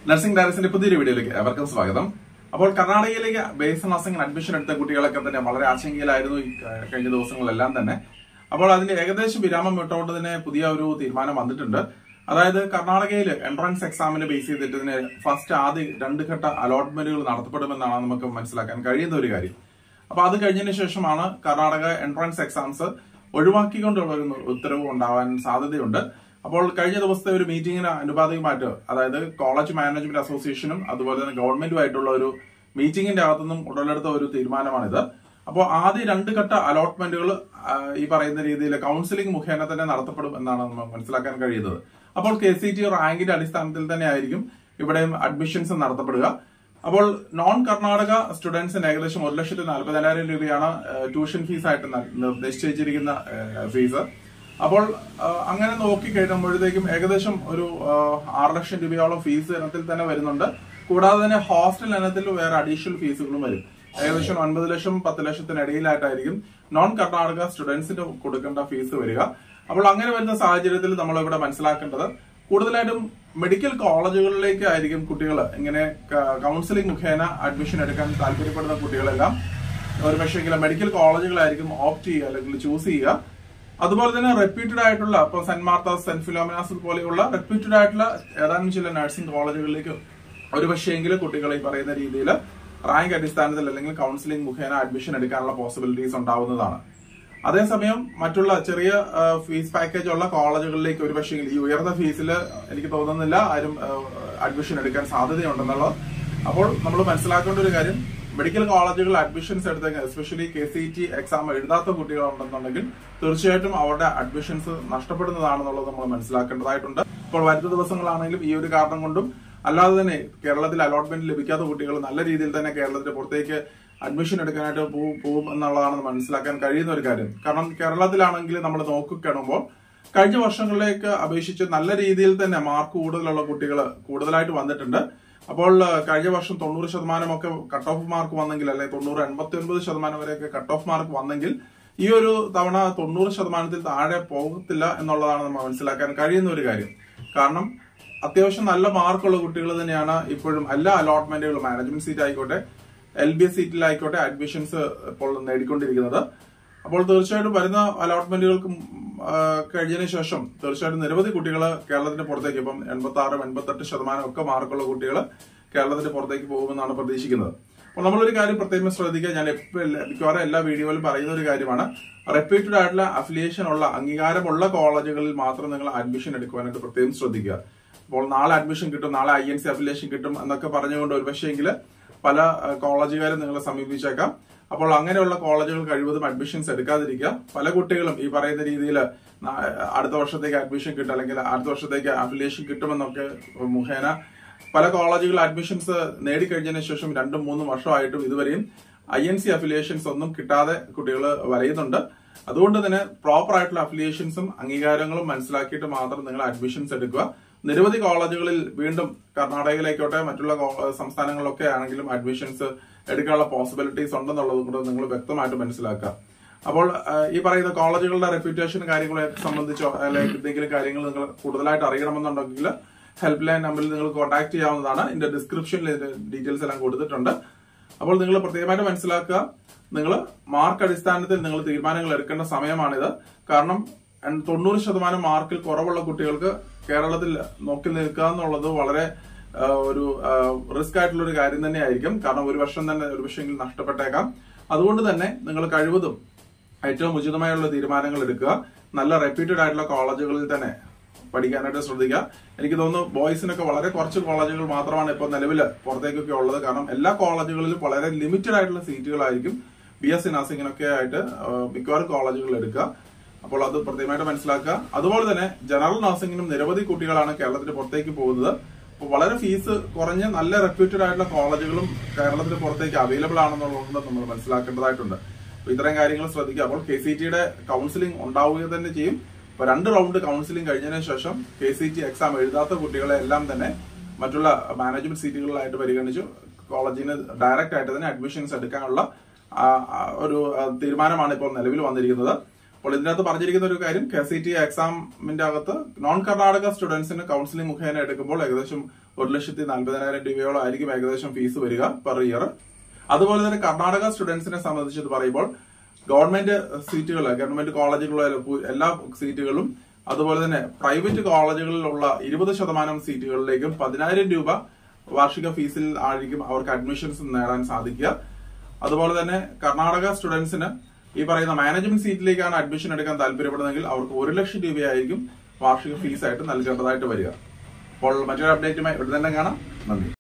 nursing ഡയറക്ടറിന്റെ പുതിയൊരു വീഡിയോയിലേക്ക് എവർക്കും സ്വാഗതം അപ്പോൾ കർണാടകയിലേക്ക് ബേസ് നഴ്സിംഗ് അഡ്മിഷൻ എടുത്ത കുട്ടികളൊക്കെ തന്നെ വളരെ ആശങ്കയിലായിരുന്നു ഈ ക- കഴിഞ്ഞ ദിവസങ്ങളിലെല്ലാം തന്നെ അപ്പോൾ അതിന്റെ ഏകദേശം വിരാമം വിട്ടുകൊണ്ട് തന്നെ പുതിയ ഒരു തീരുമാനം വന്നിട്ടുണ്ട് അതായത് കർണാടകയിൽ എൻട്രൻസ് എക്സാമിന് ബേസ് ചെയ്തിട്ട് ഇതിന് ഫസ്റ്റ് ആദ്യ രണ്ട് ഘട്ട അലോട്ട്മെന്റുകൾ നടത്തപ്പെടുമെന്നാണ് നമുക്ക് മനസ്സിലാക്കാൻ കഴിയുന്ന ഒരു കാര്യം അപ്പൊ അത് കഴിഞ്ഞതിന് ശേഷമാണ് കർണാടക എൻട്രൻസ് എക്സാംസ് ഒഴിവാക്കിക്കൊണ്ടുള്ള ഒരു ഉത്തരവ് ഉണ്ടാവാൻ സാധ്യതയുണ്ട് അപ്പോൾ കഴിഞ്ഞ ദിവസത്തെ ഒരു മീറ്റിംഗിന് അനുപാതികമായിട്ട് അതായത് കോളേജ് മാനേജ്മെന്റ് അസോസിയേഷനും അതുപോലെ തന്നെ ഗവൺമെന്റുമായിട്ടുള്ള ഒരു മീറ്റിംഗിന്റെ അകത്തുനിന്നും ഉടലെടുത്ത ഒരു തീരുമാനമാണിത് അപ്പോൾ ആദ്യ രണ്ട് ഘട്ട അലോട്ട്മെന്റുകൾ ഈ പറയുന്ന രീതിയിൽ കൗൺസിലിംഗ് മുഖേന തന്നെ നടത്തപ്പെടും എന്നാണ് നമുക്ക് മനസ്സിലാക്കാൻ കഴിയുന്നത് അപ്പോൾ കെ സി ടി റാങ്കിന്റെ അടിസ്ഥാനത്തിൽ തന്നെ ആയിരിക്കും ഇവിടെയും അഡ്മിഷൻസ് നടത്തപ്പെടുക അപ്പോൾ നോൺ കർണാടക സ്റ്റുഡൻസിന് ഏകദേശം ഒരു ലക്ഷത്തി നാൽപ്പതിനായിരം രൂപയാണ് ട്യൂഷൻ ഫീസ് ആയിട്ട് ന- നിർദ്ദേശിച്ചിരിക്കുന്ന ഫീസ് അപ്പോൾ ആ, അങ്ങനെ നോക്കി കഴിയുമ്പോഴത്തേക്കും ഏകദേശം ഒരു ആ, ആറ് ലക്ഷം രൂപയോളം ഫീസ് ഇനത്തിൽ തന്നെ വരുന്നുണ്ട് കൂടാതെ തന്നെ ഹോസ്റ്റൽ ഇനത്തിൽ വേറെ അഡീഷണൽ ഫീസുകളും വരും ഏകദേശം ഒൻപത് ലക്ഷം പത്ത് ലക്ഷത്തിനിടയിലായിട്ടായിരിക്കും നോൺ കർണാടക സ്റ്റുഡൻസിന് കൊടുക്കേണ്ട ഫീസ് വരിക അപ്പോൾ അങ്ങനെ വരുന്ന സാഹചര്യത്തിൽ നമ്മൾ ഇവിടെ മനസ്സിലാക്കേണ്ടത് കൂടുതലായിട്ടും മെഡിക്കൽ കോളേജുകളിലേക്ക് ആയിരിക്കും കുട്ടികൾ ഇങ്ങനെ കൗൺസിലിംഗ് മുഖേന അഡ്മിഷൻ എടുക്കാൻ താല്പര്യപ്പെടുന്ന കുട്ടികളെല്ലാം ഒരു പക്ഷേ മെഡിക്കൽ കോളേജുകളായിരിക്കും ഓപ്റ്റ് ചെയ്യുക അല്ലെങ്കിൽ ചൂസ് ചെയ്യുക അതുപോലെ തന്നെ റെപ്യൂട്ടഡ് ആയിട്ടുള്ള ഇപ്പൊ സെന്റ് മാർത്താസ് സെന്റ് ഫിലോമിനാസ് പോലെയുള്ള റെപ്യൂട്ടഡ് ആയിട്ടുള്ള ഏതാനും ചില നഴ്സിംഗ് കോളേജുകളിലേക്ക് ഒരു പക്ഷേങ്കിലും കുട്ടികൾ ഈ പറയുന്ന രീതിയിൽ റാങ്ക് അടിസ്ഥാനത്തിൽ അല്ലെങ്കിൽ കൗൺസിലിംഗ് മുഖേന അഡ്മിഷൻ എടുക്കാനുള്ള പോസിബിലിറ്റീസ് ഉണ്ടാവുന്നതാണ് അതേസമയം മറ്റുള്ള ചെറിയ ഫീസ് പാക്കേജ് ഉള്ള കോളേജുകളിലേക്ക് ഒരു പക്ഷേ ഈ ഉയർന്ന ഫീസിൽ എനിക്ക് തോന്നുന്നില്ല ആരും അഡ്മിഷൻ എടുക്കാൻ സാധ്യതയുണ്ടെന്നുള്ളത് അപ്പോൾ നമ്മൾ മനസ്സിലാക്കേണ്ട ഒരു കാര്യം മെഡിക്കൽ കോളേജുകൾ അഡ്മിഷൻസ് എടുത്തെങ്കിൽ especially K C T exam എഴുതാത്ത കുട്ടികളുണ്ടെന്നുണ്ടെങ്കിൽ തീർച്ചയായിട്ടും അവരുടെ അഡ്മിഷൻസ് നഷ്ടപ്പെടുന്നതാണെന്നുള്ളത് നമ്മൾ മനസ്സിലാക്കേണ്ടതായിട്ടുണ്ട് ഇപ്പോൾ വരുന്ന ദിവസങ്ങളാണെങ്കിലും ഈ ഒരു കാരണം കൊണ്ടും അല്ലാതെ തന്നെ കേരളത്തിൽ അലോട്ട്മെന്റ് ലഭിക്കാത്ത കുട്ടികൾ നല്ല രീതിയിൽ തന്നെ കേരളത്തിന് പുറത്തേക്ക് അഡ്മിഷൻ എടുക്കാനായിട്ട് പോ- പോകും എന്നുള്ളതാണ് മനസ്സിലാക്കാൻ കഴിയുന്ന ഒരു കാര്യം കാരണം കേരളത്തിലാണെങ്കിൽ നമ്മൾ നോക്കിക്കാണുമ്പോൾ കഴിഞ്ഞ വർഷങ്ങളിലേക്ക് അപേക്ഷിച്ച് നല്ല രീതിയിൽ തന്നെ മാർക്ക് കൂടുതലുള്ള കുട്ടികൾ കൂടുതലായിട്ട് വന്നിട്ടുണ്ട് അപ്പോൾ ആ, കഴിഞ്ഞ വർഷം തൊണ്ണൂറ് ശതമാനമൊക്കെ കട്ട് ഓഫ് മാർക്ക് വന്നെങ്കിൽ അല്ലെങ്കിൽ തൊണ്ണൂറ് എൺപത്തി ഒൻപത് ശതമാനം വരെയൊക്കെ കട്ട് ഓഫ് മാർക്ക് വന്നെങ്കിൽ ഈ ഒരു തവണ തൊണ്ണൂറ് ശതമാനത്തിൽ താഴെ പോകത്തില്ല എന്നുള്ളതാണ് നമ്മൾ മനസ്സിലാക്കാൻ കഴിയുന്ന ഒരു കാര്യം കാരണം അത്യാവശ്യം നല്ല മാർക്കുള്ള കുട്ടികൾ തന്നെയാണ് ഇപ്പോഴും എല്ലാ അലോട്ട്മെന്റുകളും മാനേജ്മെന്റ് സീറ്റ് ആയിക്കോട്ടെ എൽ ബി എസ് സീറ്റിലായിക്കോട്ടെ അഡ്മിഷൻസ് ഇപ്പോൾ നേടിക്കൊണ്ടിരിക്കുന്നത് അപ്പോൾ തീർച്ചയായിട്ടും വരുന്ന അലോട്ട്മെന്റുകൾക്ക് കഴിഞ്ഞതിന് ശേഷം തീർച്ചയായിട്ടും നിരവധി കുട്ടികൾ കേരളത്തിന്റെ പുറത്തേക്ക് ഇപ്പം എൺപത്തി ആറും എൺപത്തെട്ട് ശതമാനം ഒക്കെ മാർക്കുള്ള കുട്ടികൾ കേരളത്തിന്റെ പുറത്തേക്ക് പോകുമെന്നാണ് പ്രതീക്ഷിക്കുന്നത് അപ്പോൾ നമ്മളൊരു കാര്യം പ്രത്യേകം ശ്രദ്ധിക്കുക ഞാൻ എപ്പോഴും എല്ലാ- മിക്കവാറും എല്ലാ വീഡിയോയിലും പറയുന്ന ഒരു കാര്യമാണ് റെപ്യൂട്ടഡ് ആയിട്ടുള്ള അഫിലിയേഷൻ ഉള്ള അംഗീകാരമുള്ള കോളേജുകളിൽ മാത്രം നിങ്ങൾ അഡ്മിഷൻ എടുക്കുവാനായിട്ട് പ്രത്യേകം ശ്രദ്ധിക്കുക അപ്പോൾ നാളെ അഡ്മിഷൻ കിട്ടും നാളെ ഐ എൻ സി അഫിലിയേഷൻ കിട്ടും എന്നൊക്കെ പറഞ്ഞുകൊണ്ട് ഒരു പക്ഷേങ്കിൽ പല അഹ്, കോളേജുകാരും നിങ്ങളെ സമീപിച്ചേക്കാം അപ്പോൾ അങ്ങനെയുള്ള കോളേജുകൾ കഴിവതും അഡ്മിഷൻസ് എടുക്കാതിരിക്കുക പല കുട്ടികളും ഈ പറയുന്ന രീതിയിൽ അടുത്ത വർഷത്തേക്ക് അഡ്മിഷൻ കിട്ടും അല്ലെങ്കിൽ അടുത്ത വർഷത്തേക്ക് അഫിലിയേഷൻ കിട്ടുമെന്നൊക്കെ മുഖേന പല കോളേജുകൾ അഡ്മിഷൻസ് നേടിക്കഴിഞ്ഞതിന് ശേഷം രണ്ടും മൂന്നും വർഷമായിട്ടും ഇതുവരെയും ഐ എൻ സി അഫിലിയേഷൻസ് ഒന്നും കിട്ടാതെ കുട്ടികൾ വരയുന്നുണ്ട് അതുകൊണ്ട് തന്നെ പ്രോപ്പർ ആയിട്ടുള്ള അഫിലിയേഷൻസും അംഗീകാരങ്ങളും മനസ്സിലാക്കിയിട്ട് മാത്രം നിങ്ങൾ അഡ്മിഷൻസ് എടുക്കുക നിരവധി കോളേജുകളിൽ വീണ്ടും കർണാടകയിലേക്കോട്ടെ മറ്റുള്ള കോ- സംസ്ഥാനങ്ങളിലൊക്കെ ആണെങ്കിലും അഡ്മിഷൻസ് എടുക്കാനുള്ള പോസിബിലിറ്റീസ് ഉണ്ടെന്നുള്ളത് കൂടെ നിങ്ങൾ വ്യക്തമായിട്ട് മനസ്സിലാക്കുക അപ്പോൾ ആ, ഈ പറയുന്ന കോളേജുകളുടെ റെപ്യൂട്ടേഷൻ കാര്യങ്ങളെ സംബന്ധിച്ചോ അല്ലെങ്കിൽ എന്തെങ്കിലും കാര്യങ്ങൾ നിങ്ങൾ കൂടുതലായിട്ട് അറിയണമെന്നുണ്ടെങ്കിൽ ഹെൽപ്പ് ലൈൻ നമ്പറിൽ നിങ്ങൾ കോൺടാക്ട് ചെയ്യാവുന്നതാണ് ഇതിന്റെ ഡിസ്ക്രിപ്ഷനിൽ ഇതിന്റെ ഡീറ്റെയിൽസ് എല്ലാം കൊടുത്തിട്ടുണ്ട് അപ്പോൾ നിങ്ങൾ പ്രത്യേകമായിട്ട് മനസ്സിലാക്കുക നിങ്ങൾ മാർക്ക് അടിസ്ഥാനത്തിൽ നിങ്ങൾ തീരുമാനങ്ങൾ എടുക്കേണ്ട സമയമാണിത് കാരണം എൺ- തൊണ്ണൂറ് ശതമാനം മാർക്കിൽ കുറവുള്ള കുട്ടികൾക്ക് കേരളത്തിൽ നോക്കി നിൽക്കുക എന്നുള്ളത് വളരെ ആ, ഒരു റിസ്ക് ആയിട്ടുള്ള ഒരു കാര്യം തന്നെയായിരിക്കും കാരണം ഒരു വർഷം തന്നെ ഒരു പക്ഷെങ്കിൽ നഷ്ടപ്പെട്ടേക്കാം അതുകൊണ്ട് തന്നെ നിങ്ങൾ കഴിവതും ഏറ്റവും ഉചിതമായുള്ള തീരുമാനങ്ങൾ എടുക്കുക നല്ല റെപ്യൂട്ടഡ് ആയിട്ടുള്ള കോളേജുകളിൽ തന്നെ പഠിക്കാനായിട്ട് ശ്രദ്ധിക്കുക എനിക്ക് തോന്നുന്നു ബോയ്സിനൊക്കെ വളരെ കുറച്ച് കോളേജുകൾ മാത്രമാണ് ഇപ്പോൾ നിലവിൽ പുറത്തേക്കൊക്കെ ഉള്ളത് കാരണം എല്ലാ കോളേജുകളിലും വളരെ ലിമിറ്റഡ് ആയിട്ടുള്ള സീറ്റുകളായിരിക്കും ബി എസ് സി നഴ്സിംഗിനൊക്കെ ആയിട്ട് ആ, മിക്കവാറും കോളേജുകളിൽ എടുക്കുക അപ്പോൾ അത് പ്രത്യേകമായിട്ട് മനസ്സിലാക്കുക അതുപോലെ തന്നെ ജനറൽ നഴ്സിംഗിനും നിരവധി കുട്ടികളാണ് കേരളത്തിന് പുറത്തേക്ക് പോകുന്നത് അപ്പോൾ വളരെ ഫീസ് കുറഞ്ഞ നല്ല റെപ്യൂട്ടഡ് ആയിട്ടുള്ള കോളേജുകളും കേരളത്തിന് പുറത്തേക്ക് അവൈലബിൾ ആണെന്നുള്ളത് നമ്മൾ മനസ്സിലാക്കേണ്ടതായിട്ടുണ്ട് അപ്പൊ ഇത്തരം കാര്യങ്ങൾ ശ്രദ്ധിക്കുക അപ്പോൾ കെ സി ടിയുടെ കൗൺസിലിംഗ് ഉണ്ടാവുക തന്നെ ചെയ്യും ഇപ്പൊ രണ്ട് റൗണ്ട് കൗൺസിലിംഗ് കഴിഞ്ഞതിന് ശേഷം കെ സി ടി എക്സാം എഴുതാത്ത കുട്ടികളെ എല്ലാം തന്നെ മറ്റുള്ള മാനേജ്മെന്റ് സീറ്റുകളിലായിട്ട് പരിഗണിച്ചു കോളേജിന് ഡയറക്റ്റ് ആയിട്ട് തന്നെ അഡ്മിഷൻസ് എടുക്കാനുള്ള ആ, ആ, ഒരു ആ, തീരുമാനമാണ് ഇപ്പോൾ നിലവിൽ വന്നിരിക്കുന്നത് അപ്പോൾ ഇതിനകത്ത് പറഞ്ഞിരിക്കുന്ന ഒരു കാര്യം കെ സി ടി എക്സാമിന്റെ അകത്ത് നോൺ കർണാടക സ്റ്റുഡൻസിന് കൗൺസിലിംഗ് മുഖേന എടുക്കുമ്പോൾ ഏകദേശം ഒരു ലക്ഷത്തി നാൽപ്പതിനായിരം രൂപയോളം ആയിരിക്കും ഏകദേശം ഫീസ് വരിക പെർ ഇയർ അതുപോലെ തന്നെ കർണാടക സ്റ്റുഡൻസിനെ സംബന്ധിച്ച് ഇത് പറയുമ്പോൾ ഗവൺമെന്റ് സീറ്റുകൾ ഗവൺമെന്റ് കോളേജുകളിലെ പു- എല്ലാ സീറ്റുകളും അതുപോലെ തന്നെ പ്രൈവറ്റ് കോളേജുകളിലുള്ള ഇരുപത് ശതമാനം സീറ്റുകളിലേക്കും പതിനായിരം രൂപ വാർഷിക ഫീസിൽ ആയിരിക്കും അവർക്ക് അഡ്മിഷൻസ് നേടാൻ സാധിക്കുക അതുപോലെ തന്നെ കർണാടക സ്റ്റുഡൻസിന് ഈ പറയുന്ന മാനേജ്മെന്റ് സീറ്റിലേക്കാണ് അഡ്മിഷൻ എടുക്കാൻ താല്പര്യപ്പെടുന്നതെങ്കിൽ അവർക്ക് ഒരു ലക്ഷം രൂപയായിരിക്കും വാർഷിക ഫീസായിട്ട് നൽകേണ്ടതായിട്ട് വരിക അപ്പോൾ മറ്റൊരു അപ്ഡേറ്റുമായി ഉടൻ തന്നെ കാണാം നന്ദി